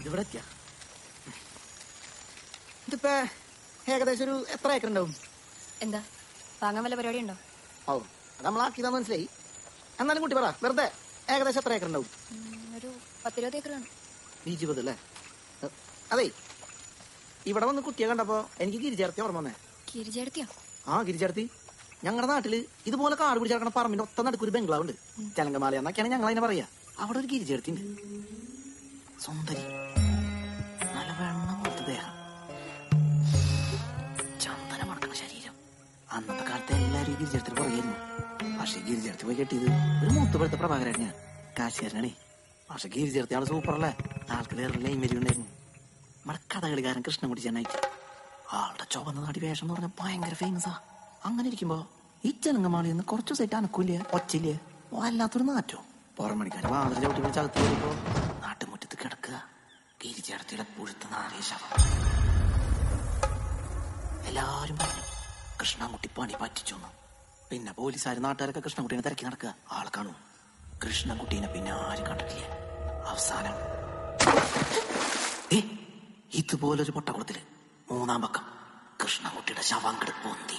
ഇവിടെ എത്തിയ ഇതിപ്പോ ഏകദേശം ഒരു എത്ര ഏക്കർ ഉണ്ടാവും എന്താ വാങ്ങാൻ വല്ല പരിപാടി ഉണ്ടോ ഓ അത് നമ്മളാക്കിയതാന്ന് മനസ്സിലായി എന്നാലും കുട്ടി പറ വെറുതെ ഏകദേശം എത്ര ഏക്കർ ഉണ്ടാവും ഒരു പത്തിരുപത് ഏക്കർ കാണും ഇരുപത് അല്ലേ ഏ, അതേ ഇവിടെ വന്ന് കുട്ടിയെ കണ്ടപ്പോ എനിക്ക് ഗിരിചേർത്തി ഓർമ്മ വന്നേ കിരിചേടത്തിയോ ആ ഗിരിചേർത്തി ഞങ്ങളുടെ നാട്ടില് ഇതുപോലെ കാട് പിടിച്ചടക്കണ പറമ്പിന്റെ ഒത്ത നടുക്ക് ഒരു ബംഗ്ലാവ് ഉണ്ട് ചലങ്കമാല എന്നൊക്കെയാണ് ഞങ്ങൾ അതിനെ പറയാ അവിടെ ഒരു ഗിരിചേർത്തി ഉണ്ട് സുന്ദരി നല്ല വെണ്ണം പോലത്തെ ദേഹം ചന്ദന മണക്കണ ശരീരം അന്നത്തെ കാലത്ത് എല്ലാരും ഈ ഗിരിചേർത്തിന് പുറകെയായിരുന്നു പക്ഷെ ഗിരിചേർത്തി പോയി കെട്ടിയത് ഒരു മൂത്തുപഴുത്ത പ്രഭാകരൻ ഞാൻ കാശുകാരനാണേ പക്ഷെ ഗിരിചേർത്തി ആള് സൂപ്പറല്ലേ ആൾക്ക് വേറെ ലൈൻ ഉണ്ടായിരുന്നു നമ്മുടെ കഥകളിക്കാരൻ കൃഷ്ണൻകുട്ടി ചെന്നായിട്ട് ആളുടെ ചുവന്ന നാടി വേഷം എന്ന് പറഞ്ഞാൽ ഭയങ്കര ഫേമസാ അങ്ങനെ ഇരിക്കുമ്പോ ഈ ചെലങ്കമാളിൽ നിന്ന് കുറച്ചു സൈറ്റ് അനക്കൂല്ലേ ഒച്ചില്ലേ വല്ലാത്തൊരു നാറ്റോ പുറമണിക്കാര് വാതിൽ ചവിട്ടി വിളിച്ച് അകത്ത് കയറിയപ്പോ നാട്ടുമുറ്റത്ത് കിടക്കുക ഗിരിചേർത്തിയുടെ പുഴുത്ത നാരേ ശവം എല്ലാരും പറഞ്ഞു കൃഷ്ണൻകുട്ടി പണി പറ്റിച്ചു എന്ന്. പിന്നെ പോലീസുകാർ നാട്ടുകാരൊക്കെ കൃഷ്ണൻകുട്ടീനെ തിരക്കി നടക്കുക ആളെ കാണും കൃഷ്ണൻകുട്ടീനെ പിന്നെ ആരും കണ്ടിട്ടില്ല അവസാനം ഏ ഇതുപോലൊരു പൊട്ടക്കുളത്തില് മൂന്നാം പക്കം കൃഷ്ണൻകുട്ടിയുടെ ശവാങ്കട് പൊന്തി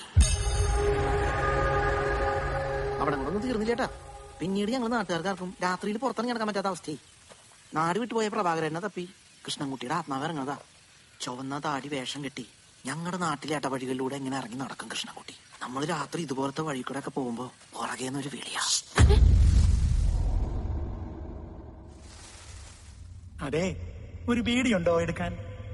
അവിടെ ഒന്നും തീർന്നില്ലേട്ടാ പിന്നീട് ഞങ്ങൾ നാട്ടുകാർക്കാർക്കും രാത്രിയിൽ പുറത്തിറങ്ങി നടക്കാൻ പറ്റാത്ത അവസ്ഥയായി നാട് വിട്ടുപോയ പ്രഭാകരനെ തപ്പി കൃഷ്ണൻകുട്ടിയുടെ ആത്മാവ് ഇറങ്ങുന്നതാ ചുവന്ന താടി വേഷം കെട്ടി ഞങ്ങളുടെ നാട്ടിലെ ഇടവഴികളിലൂടെ എങ്ങനെ ഇറങ്ങി നടക്കും കൃഷ്ണൻകുട്ടി നമ്മൾ രാത്രി ഇതുപോലത്തെ വഴി കൂടെ ഒക്കെ പോകുമ്പോ പുറകേന്ന് ഒരു വിളിയാ അതെ ഒരു ബീഡിയുണ്ടോ എടുക്കാൻ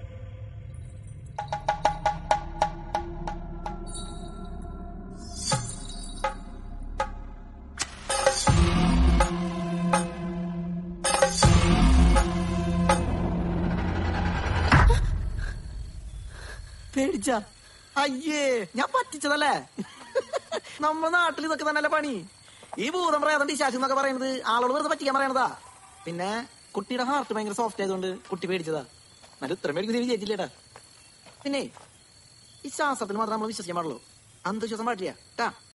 പേടിച്ച അയ്യേ ഞാൻ പറ്റിച്ചതല്ലേ നമ്മുടെ നാട്ടിൽ ഇതൊക്കെ തന്നെയല്ലേ പണി ഈ ഭൂതം പ്രേതം ഡിശാശ് എന്നൊക്കെ പറയുന്നത് ആളുകൾ വെറുതെ പറ്റിക്കാൻ പറയണതാ പിന്നെ കുട്ടിയുടെ ഹാർട്ട് ഭയങ്കര സോഫ്റ്റ് ആയതുകൊണ്ട് കുട്ടി പേടിച്ചതാ എന്നാലും ഇത്ര പേടിക്കുന്ന വിചാരിച്ചില്ലേട്ടാ പിന്നെ ഈ ശാസ്ത്രത്തിൽ മാത്രം നമ്മൾ വിശ്വസിക്കാൻ പാടുള്ളൂ അന്ധവിശ്വാസം പാടില്ല ട്ടാ